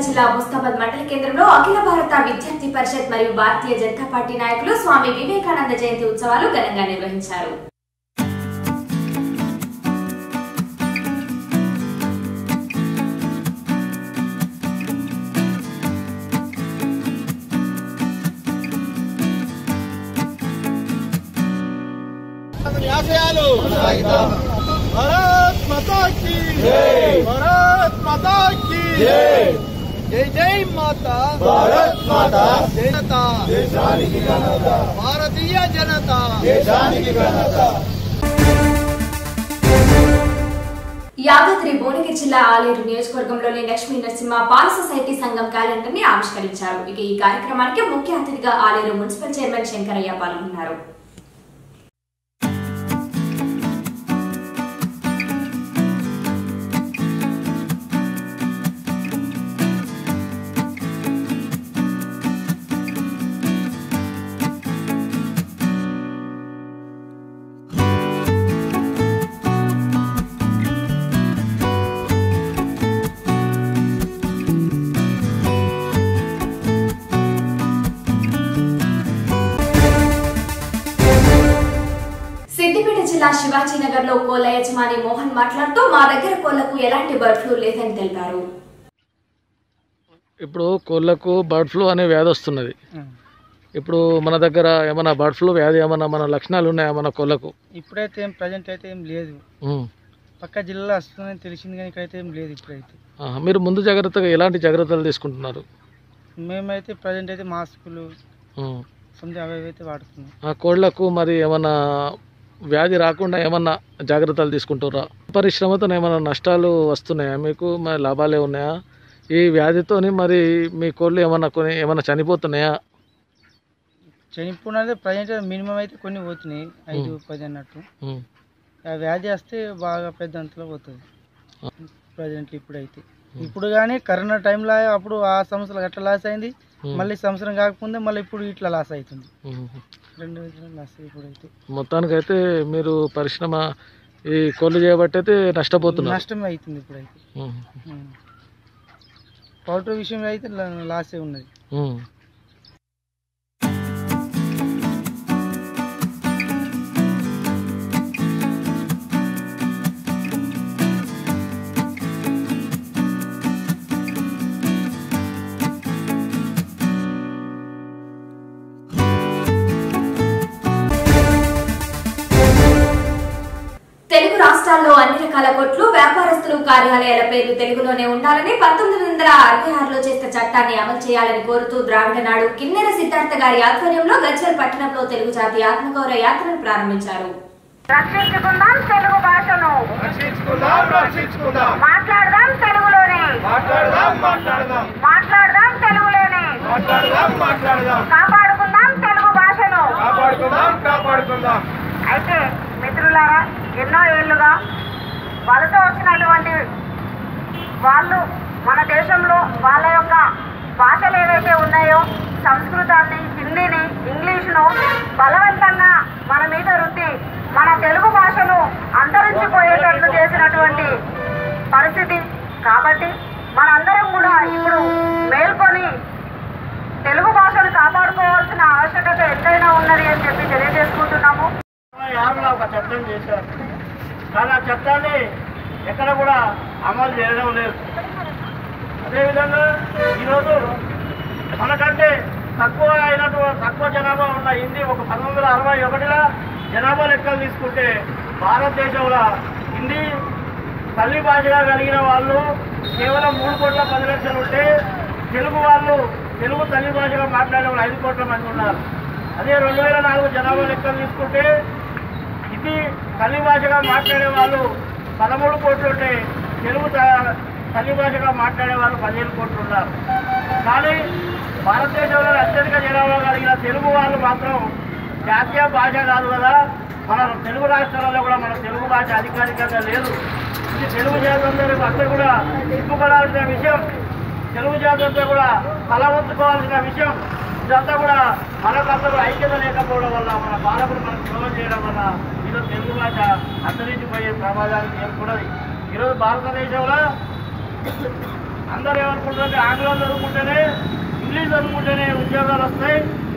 జిల్లా ముస్తాబాద్ మండల కేంద్రంలో అఖిల భారత విద్యార్థి పరిషత్ మరియు భారతీయ జనతా పార్టీ నాయకులు స్వామి వివేకానంద జయంతి ఉత్సవాలు ఘనంగా నిర్వహించారు అతని ఆశయాలు భారత్ మాతా కీ భారత్ మాతా కీ జై జై మాతా భారత్ మాతా జనత దేశానికి ఘనత భారతీయ జనత దేశానికి ఘనత యాదాద్రి భువనగిరి జిల్లా ఆలేరు నియోజకవర్గంలోని లక్ష్మీ నరసింహ బాల సొసైటీ సంఘం క్యాలెండర్ ని ఆవిష్కరించారు ఇక ఈ కార్యక్రమానికి ముఖ్య అతిథిగా ఆలేరు మున్సిపల్ చైర్మన్ శంకరయ్య పాల్గొన్నారు సిద్దిపేట జిల్లా శివాజీనగర్ లో కోళ్ల యజమాని మోహన్ మాట్లాడుతూ మా దగ్గర కోళ్లకు ఎలాంటి బర్డ్ ఫ్లూ లేదని తెలిపారు ఇప్పుడు కోళ్ళకు బర్డ్ ఫ్లూ అనే వ్యాధి వస్తున్నది ఇప్పుడు మన దగ్గర ఏమైనా బర్డ్ ఫ్లూ వ్యాధి ఏమైనా మన లక్షణాలు ఉన్నాయా మన కోళ్ళకు ఇప్పుడైతే ఏం ప్రజెంట్ అయితే ఏం లేదు ఉమ్. పక్క జిల్లాలో వస్తుందని తెలిసింది కానీ ఇక్కడైతే ఏం లేదు ఇప్పుడైతే ఆహా. మీరు ముందు జాగ్రత్తగా ఎలాంటి జాగ్రత్తలు తీసుకుంటున్నారు మేమైతే ప్రజెంట్ అయితే మాస్కులు ఉమ్. సంథింగ్ అవి ఇవి అయితే వాడుతున్నాం ఆ కోళ్ళకు మరి ఏమన్నా వ్యాధి రాకుండా ఏమన్నా జాగ్రత్తలు తీసుకుంటారా పరిశ్రమతో ఏమైనా నష్టాలు వస్తున్నాయా మీకు మరి లాభాలే ఉన్నాయా ఈ వ్యాధితోని మరి మీ కోళ్ళు ఏమన్నా కొన్ని ఏమన్నా చనిపోతున్నాయా చనిపోయినది ప్రజెంట్ మినిమం అయితే కొన్ని పోతున్నాయి ఐదు పది అన్నట్టు ఉమ్. ఆ వ్యాధి వస్తే బాగా పెద్ద అంతలో పోతుంది ప్రజెంట్ ఇప్పుడైతే ఇప్పుడు కానీ కరోనా టైంలో అప్పుడు ఆ సంవత్సరం అట్లా లాస్ అయింది ఉమ్. మళ్ళీ సంవత్సరం కాకముందే మళ్ళీ ఇప్పుడు ఇట్లా లాస్ అవుతుంది ఉమ్. రెండు విధాలు లాస్ ఇప్పుడైతే మొత్తానికైతే మీరు పరిశ్రమ ఈ కోళ్ళు చేయబట్టి అయితే నష్టపోతున్నారు నష్టమే అవుతుంది ఇప్పుడైతే ఉమ్. పౌల్ట్రీ విషయంలో అయితే లా- లాసే ఉన్నది ఉమ్. తెలుగు రాష్ట్రాల్లో అన్ని రకాల కొట్లు వ్యాపారస్తులు కార్యాలయాల పేర్లు తెలుగులోనే ఉండాలని పంతొమ్మిది వందల అరవై ఆరులో చేసిన చట్టాన్ని అమలు చేయాలని కోరుతూ ద్రావిడ నాడు కిన్నెర సిద్ధార్థ గారి ఆధ్వర్యంలో గజ్వల్ పట్టణంలో తెలుగు జాతి ఆత్మగౌరవ యాత్రను ప్రారంభించారు రక్షించుకుందాం తెలుగు భాషను రక్షించుకుందాం రక్షించుకుందాం మాట్లాడదాం తెలుగులోనే మాట్లాడదాం మాట్లాడదాం మాట్లాడదాం తెలుగులోనే మాట్లాడదాం మాట్లాడదాం కాపాడుకుందాం తెలుగు భాషను కాపాడుకుందాం కాపాడుకుందాం అయితే మిత్రులారా ఎన్నో ఏళ్లుగా వలస వచ్చినటువంటి వాళ్ళు మన దేశంలో వాళ్ళ యొక్క భాషలు ఏవైతే ఉన్నాయో సంస్కృతాన్ని హిందీని ఇంగ్లీష్ను బలవంతంగా మన మీద రుద్ది మన తెలుగు భాషను అంతరించిపోయేటట్లు చేసినటువంటి పరిస్థితి కాబట్టి మనందరం కూడా ఇప్పుడు మేల్కొని తెలుగు భాషను కాపాడుకోవాల్సిన ఆవశ్యకత ఎంతైనా ఉన్నది అని చెప్పి తెలియజేసుకుంటున్నాము యాభైలో ఒక చట్టం చేశారు కానీ ఆ చట్టాన్ని ఎక్కడ కూడా అమలు చేయడం లేదు అదేవిధంగా ఈరోజు మనకంటే తక్కువ అయినటువంటి తక్కువ జనాభా ఉన్న హిందీ ఒక పంతొమ్మిది వందల అరవై ఒకటిలో జనాభా లెక్కలు తీసుకుంటే భారతదేశంలో హిందీ తల్లి భాషగా కలిగిన వాళ్ళు కేవలం మూడు కోట్ల పది లక్షలు ఉంటే తెలుగు వాళ్ళు తెలుగు తల్లి భాషగా మాట్లాడే వాళ్ళు ఐదు కోట్ల మంది ఉన్నారు అదే రెండు వేల నాలుగు జనాభా లెక్కలు తీసుకుంటే హిందీ తల్లి భాషగా మాట్లాడే వాళ్ళు పదమూడు కోట్లు ఉంటే తెలుగు త- తల్లి భాషగా మాట్లాడే వాళ్ళు పదిహేను కోట్లు ఉన్నారు కానీ భారతదేశంలో అత్యధిక జనాభా కలిగిన తెలుగు వాళ్ళు మాత్రం జాతీయ భాష కాదు కదా మన తెలుగు రాష్ట్రాలలో కూడా మన తెలుగు భాష అధికారికంగా లేదు ఇది తెలుగు జాతందరూ అందరూ కూడా సిగ్గుపడాల్సిన విషయం తెలుగు జాతంతా కూడా తలవంచుకోవాల్సిన విషయం ఇదంతా కూడా మనకందరూ ఐక్యత లేకపోవడం వల్ల మన పాలకులు మనకు ద్రోహం చేయడం వల్ల ఈరోజు తెలుగు భాష అంతరించిపోయే ప్రమాదానికి ఏర్పడదు ఈరోజు భారతదేశంలో అందరూ ఏమనుకుంటారంటే ఆంగ్లం చదువుకుంటేనే ఇంగ్లీష్ చదువుకుంటేనే ఉద్యోగాలు వస్తాయి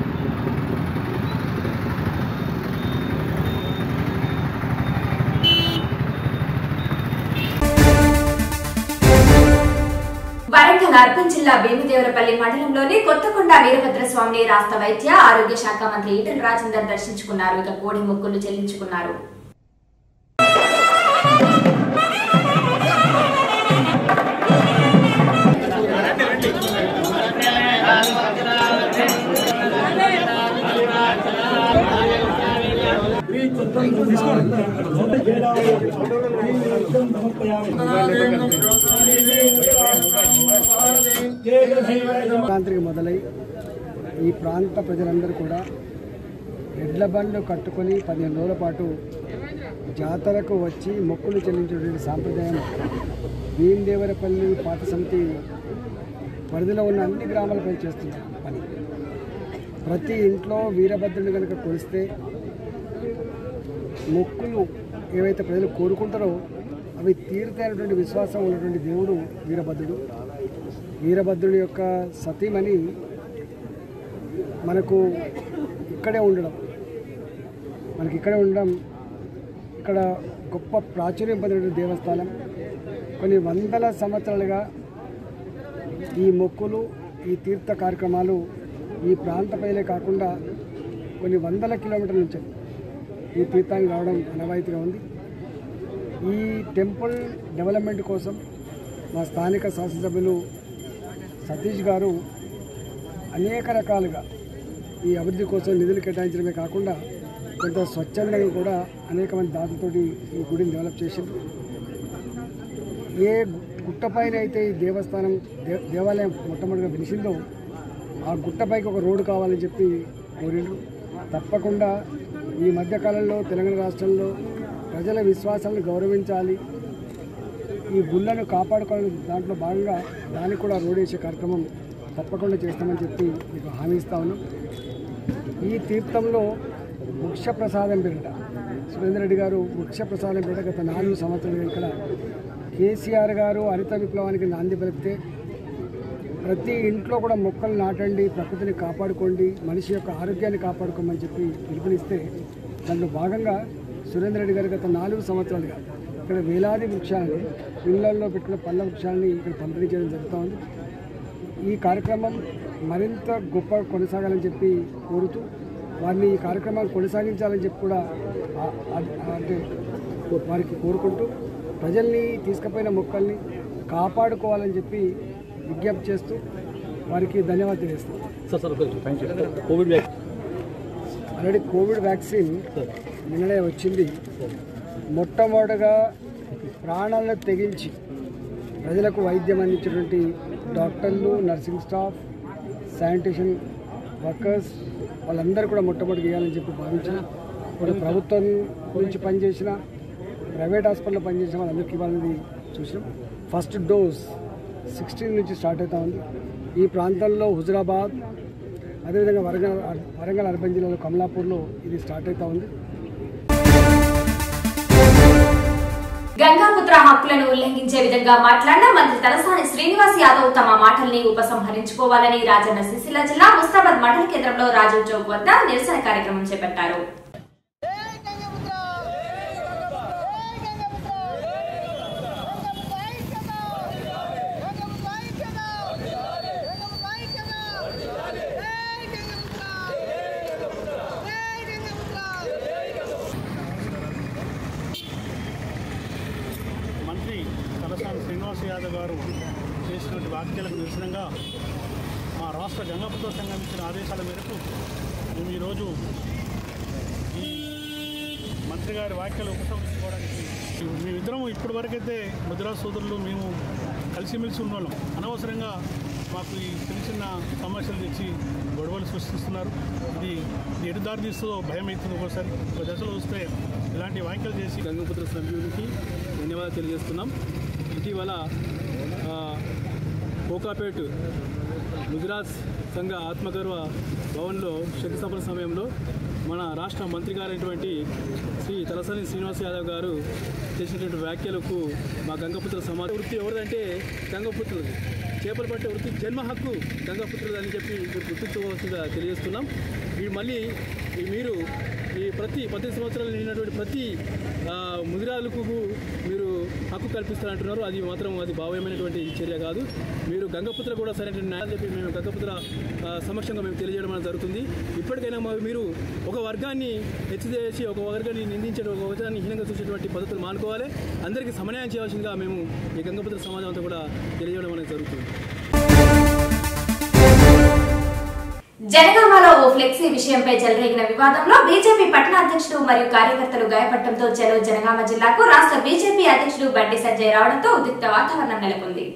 వరంగల్ అర్బన్ జిల్లా భీమదేవరపల్లి మండలంలోని కొత్తకొండ వీరభద్రస్వామిని రాష్ట్ర వైద్య ఆరోగ్య శాఖ మంత్రి ఈటెల రాజేందర్ దర్శించుకున్నారు ఇక కోడి మొక్కులు చెల్లించుకున్నారు సంక్రాంతికి మొదలై ఈ ప్రాంత ప్రజలందరూ కూడా ఎడ్ల బండ్లు కట్టుకొని పదిహేను రోజుల పాటు జాతరకు వచ్చి మొక్కులు చెల్లించేటువంటి సాంప్రదాయం భీమదేవరపల్లి పాత సమితి పరిధిలో ఉన్న అన్ని గ్రామాలపై చేస్తున్న పని ప్రతి ఇంట్లో వీరభద్రుని కనుక కొలిస్తే మొక్కులు ఏవైతే ప్రజలు కోరుకుంటారో అవి తీరుతైనటువంటి విశ్వాసం ఉన్నటువంటి దేవుడు వీరభద్రుడు వీరభద్రుడి యొక్క సతీమణి మనకు ఇక్కడే ఉండడం మనకి ఇక్కడే ఉండడం ఇక్కడ గొప్ప ప్రాచుర్యం పొందినటువంటి దేవస్థానం కొన్ని వందల సంవత్సరాలుగా ఈ మొక్కులు ఈ తీర్థ కార్యక్రమాలు ఈ ప్రాంత ప్రజలే కాకుండా కొన్ని వందల కిలోమీటర్ల నుంచి ఈ తీర్థానికి రావడం అనవాయితీగా ఉంది ఈ టెంపుల్ డెవలప్మెంట్ కోసం మా స్థానిక శాసనసభ్యులు సతీష్ గారు అనేక రకాలుగా ఈ అభివృద్ధి కోసం నిధులు కేటాయించడమే కాకుండా కొంత స్వచ్ఛందంగా కూడా అనేక మంది దాతలతోటి ఈ గుడిని డెవలప్ చేసింది ఏ గుట్టపైన అయితే ఈ దేవస్థానం దే దేవాలయం మొట్టమొదటిగా వెలిసిందో ఆ గుట్టపైకి ఒక రోడ్డు కావాలని చెప్పి కోరిండ్రు తప్పకుండా ఈ మధ్యకాలంలో తెలంగాణ రాష్ట్రంలో ప్రజల విశ్వాసాలను గౌరవించాలి ఈ గుళ్ళను కాపాడుకోవాలని దాంట్లో భాగంగా దానికి కూడా రోడ్ వేసే కార్యక్రమం తప్పకుండా చేస్తామని చెప్పి మీకు హామీ ఇస్తా ఉన్నాం ఈ తీర్థంలో వృక్ష ప్రసాదం పేరిట సురేందర్ రెడ్డి గారు వృక్ష ప్రసాదం పేరిట గత నాలుగు సంవత్సరాలుగా ఇక్కడ కేసీఆర్ గారు హరిత విప్లవానికి నాంది పలికితే ప్రతి ఇంట్లో కూడా మొక్కలు నాటండి ప్రకృతిని కాపాడుకోండి మనిషి యొక్క ఆరోగ్యాన్ని కాపాడుకోమని చెప్పి పిలుపునిస్తే దాంట్లో భాగంగా సురేందర్ రెడ్డి గారు గత నాలుగు సంవత్సరాలుగా ఇక్కడ వేలాది వృక్షాలని ఇళ్లలో పెట్టిన పళ్ళ వృక్షాలని ఇక్కడ పంపిణీ చేయడం జరుగుతూ ఉంది ఈ కార్యక్రమం మరింత గొప్ప కొనసాగాలని చెప్పి కోరుతూ వారిని ఈ కార్యక్రమాన్ని కొనసాగించాలని చెప్పి కూడా ఆ- ఆ- అంటే వారికి కోరుకుంటూ ప్రజల్ని తీసుకుపోయిన మొక్కల్ని కాపాడుకోవాలని చెప్పి విజ్ఞప్తి చేస్తూ వారికి ధన్యవాదాలు తెలియజేస్తాం ఆల్రెడీ కోవిడ్ వ్యాక్సిన్ నిన్ననే వచ్చింది మొట్టమొదటగా ప్రాణాలను తెగించి ప్రజలకు వైద్యం అందించినటువంటి డాక్టర్లు నర్సింగ్ స్టాఫ్ శానిటేషన్ వర్కర్స్ వాళ్ళందరూ కూడా మొట్టమొదటి చేయాలని చెప్పి భావించిన ఇప్పుడు ప్రభుత్వం నుంచి పనిచేసిన ప్రైవేట్ హాస్పిటల్లో పనిచేసిన వాళ్ళందరికీ ఇవ్వాలని చూసినాం ఫస్ట్ డోస్ సిక్స్టీన్ నుంచి స్టార్ట్ అవుతా ఉంది ఈ ప్రాంతంలో హుజరాబాద్ అదేవిధంగా వరంగల్ వరంగల్ అర్బన్ జిల్లాలో కమలాపూర్లో ఇది స్టార్ట్ అవుతా ఉంది గంగాపుత్ర హక్కులను ఉల్లంఘించే విధంగా మాట్లాడిన మంత్రి తలసాని శ్రీనివాస్ యాదవ్ తమ మాటల్ని ఉపసంహరించుకోవాలని రాజన్న సిరిసిల్ల జిల్లా ముస్తాబాద్ మండల కేంద్రంలో రాజీవ్ చౌక్ వద్ద నిరసన కార్యక్రమం చేపట్టారు మంత్రి తలసాని శ్రీనివాస్ యాదవ్ గారు చేసినటువంటి వ్యాఖ్యలకు నిరసనంగా మా రాష్ట్ర గంగాపుత్ర సంఘం ఇచ్చిన ఆదేశాల మేరకు మేము ఈరోజు ఈ మంత్రి గారి వ్యాఖ్యలు ఉపసంహరించుకోవడానికి మేమిద్దరం ఇప్పటి వరకైతే ముద్రా సోదరులు మేము కలిసిమెలిసి ఉన్నోళ్ళం అనవసరంగా మాకు ఈ చిన్న చిన్న సమస్యలు తెచ్చి గొడవలు సృష్టిస్తున్నారు ఇది ఇది ఎటు దారి తీస్తుందో భయం అవుతుంది ఒకసారి ఒక దశలో వస్తే ఇలాంటి వ్యాఖ్యలు చేసి గంగపుత్ర సభ్యునికి ధన్యవాదాలు తెలియజేస్తున్నాం ఇటీవల ఆ, కోకాపేట్ గుజరాత్ సంఘ ఆత్మగౌరవ భవన్లో శంకుస్థాపన సమయంలో మన రాష్ట్ర మంత్రి గారైనటువంటి శ్రీ తలసాని శ్రీనివాస్ యాదవ్ గారు చేసినటువంటి వ్యాఖ్యలకు మా గంగపుత్ర సమాజ వృత్తి ఎవరిదంటే గంగపుత్రులది చేపలు పట్టే వృత్తి జన్మ హక్కు గంగపుత్రులది అని చెప్పి మీరు గుర్తుంచుకోవాల్సిందిగా తెలియజేస్తున్నాం ఈ మళ్ళీ ఈ మీరు ఈ ప్రతి పది సంవత్సరాలు నిండినటువంటి ప్రతి ఆ, ముదిరాలకు మీరు హక్కు కల్పిస్తారంటున్నారు అది మాత్రం అది భావ్యమైనటువంటి చర్య కాదు మీరు గంగపుత్ర కూడా సరైన న్యాయం చెప్పి మేము గంగపుత్ర ఆ, సమక్షంగా మేము తెలియజేయడం అనేది జరుగుతుంది ఇప్పటికైనా మా- మీరు ఒక వర్గాన్ని హెచ్చరిచి ఒక వర్గాన్ని నిందించడం ఒక వర్గాన్ని హీనంగా చూసేటువంటి పద్ధతులు మానుకోవాలి అందరికీ సమన్వయం చేయాల్సిందిగా మేము ఈ గంగపుత్ర సమాజం అంతా కూడా తెలియజేయడం అనేది జరుగుతుంది జనగామలో ఓ ఫ్లెక్సీ విషయంపై చెలరేగిన వివాదంలో బీజేపీ పట్టణ అధ్యక్షుడు మరియు కార్యకర్తలు గాయపడటంతో చలో జనగామ జిల్లాకు రాష్ట్ర బీజేపీ అధ్యక్షుడు బండి సంజయ్ రావడంతో ఉద్రిక్త వాతావరణం నెలకొంది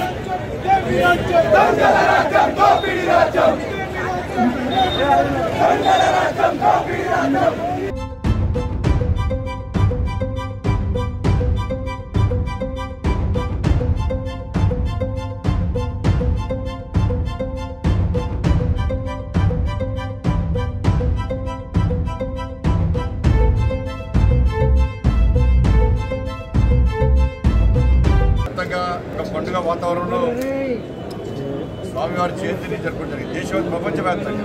మొత్తంగా ఒక పండుగ వాతావరణంలో స్వామివారి జయంతిని జరుపుకోవడం జరిగింది దేశ ప్రపంచవ్యాప్తంగా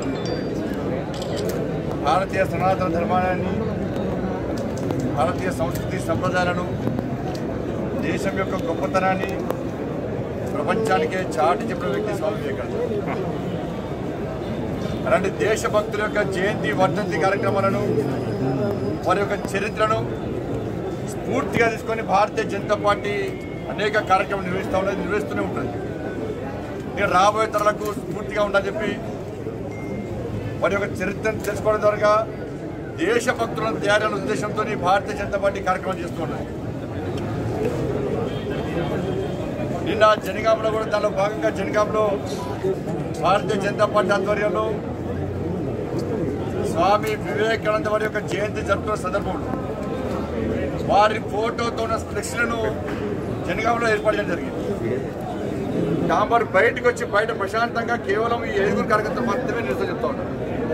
భారతీయ సనాతన ధర్మాన్ని భారతీయ సంస్కృతి సంప్రదాయాలను దేశం యొక్క గొప్పతనాన్ని ప్రపంచానికే చాటి చెప్పిన వ్యక్తి స్వామి వివేకానంద అలాంటి దేశభక్తుల యొక్క జయంతి వర్ధంతి కార్యక్రమాలను వారి యొక్క చరిత్రను స్ఫూర్తిగా తీసుకొని భారతీయ జనతా పార్టీ అనేక కార్యక్రమాలు నిర్వహిస్తూ ఉన్నది నిర్వహిస్తూనే ఉంటుంది ఇక రాబోయే తరాలకు స్ఫూర్తిగా ఉండాలని చెప్పి వారి యొక్క చరిత్రను తెలుసుకోవడం ద్వారా దేశభక్తులను తయారైన ఉద్దేశంతో భారతీయ జనతా పార్టీ కార్యక్రమం చేస్తూ ఉన్నది నిన్న జనగాంలో కూడా దానిలో భాగంగా జనగాంలో భారతీయ జనతా పార్టీ ఆధ్వర్యంలో స్వామి వివేకానంద వారి యొక్క జయంతి జరుపుతున్న సందర్భంలో వారి ఫోటోతో ఉన్న ఫ్లెక్స్లను జనగాంలో ఏర్పాటు చేయడం జరిగింది డాంబర్ బయటకు వచ్చి బయట ప్రశాంతంగా కేవలం ఈ ఏడుగురు కార్యకర్తలు మాత్రమే నిరసన చెప్తా ఉన్నారు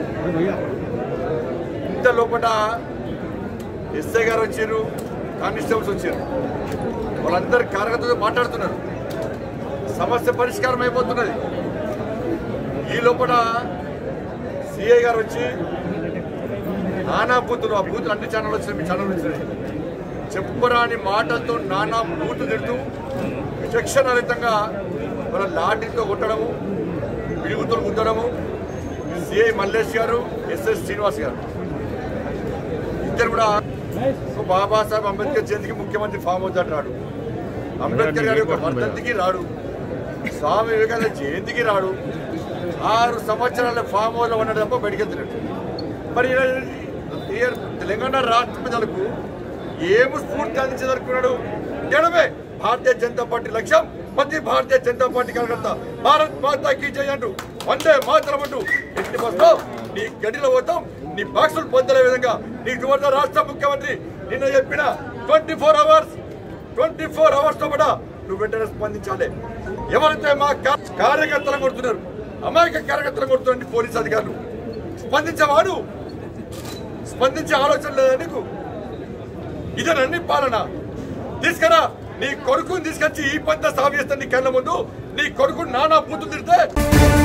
ఇంత లోపల ఎస్ఐ గారు వచ్చారు కానిస్టేబుల్స్ వచ్చారు వాళ్ళందరు కార్యకర్తలతో మాట్లాడుతున్నారు సమస్య పరిష్కారం అయిపోతున్నది ఈ లోపల సిఐ గారు వచ్చి నానా బూతులు ఆ బూతులు అన్ని ఛానల్ వచ్చినాయి మీ ఛానల్ వచ్చినాయి చెప్పరాని మాటలతో నానా బూతు తిడుతూ విచక్షణరహితంగా మన లాఠీతో కొట్టడము పిలుగుతో గుద్దడము సిఐ మల్లేష్ గారు ఎస్ఎస్ శ్రీనివాస్ గారు ఇద్దరు కూడా సో బాబాసాహెబ్ అంబేద్కర్ జయంతికి ముఖ్యమంత్రి ఫామ్ అవుతాడు రాడు అంబేద్కర్ గారి యొక్క వర్ధంతికి రాడు స్వామి వివేకానంద జయంతికి రాడు ఆరు సంవత్సరాల ఫామ్ హౌస్లో ఉన్నాడు తప్ప బయటికి వెళ్తున్నాడు మరి ఈయన- ఈయన తెలంగాణ రాష్ట్ర ప్రజలకు ఏమి స్ఫూర్తి అందించదనుకున్నాడు ఎడమే భారతీయ జనతా పార్టీ లక్ష్యం ప్రతి భారతీయ జనతా పార్టీ కార్యకర్త భారత్ మాతాకి జై అంటూ వందే మాతరం అంటూ ఎట్టి వస్తావు నీ గడిలో పోతాం నీ బాక్సులు పొందలే విధంగా నీ ఇటువంటి రాష్ట్ర ముఖ్యమంత్రి నిన్న చెప్పిన twenty four hours twenty four hours లో కూడా నువ్వు వెంటనే స్పందించాలి ఎవరైతే మా కా- కార్యకర్తలను కొడుతున్నారు అమాయక కార్యకర్తలను కొడుతున్న పోలీస్ అధికారులు స్పందించేవాడు స్పందించే ఆలోచన లేదా నీకు ఇదేనండి పాలన తీసుకురా నీ కొడుకుని తీసుకొచ్చి ఈ పంత సాగు చేస్తాను నీ కళ్ళ ముందు నీ కొడుకు నానా పూతు తిడితే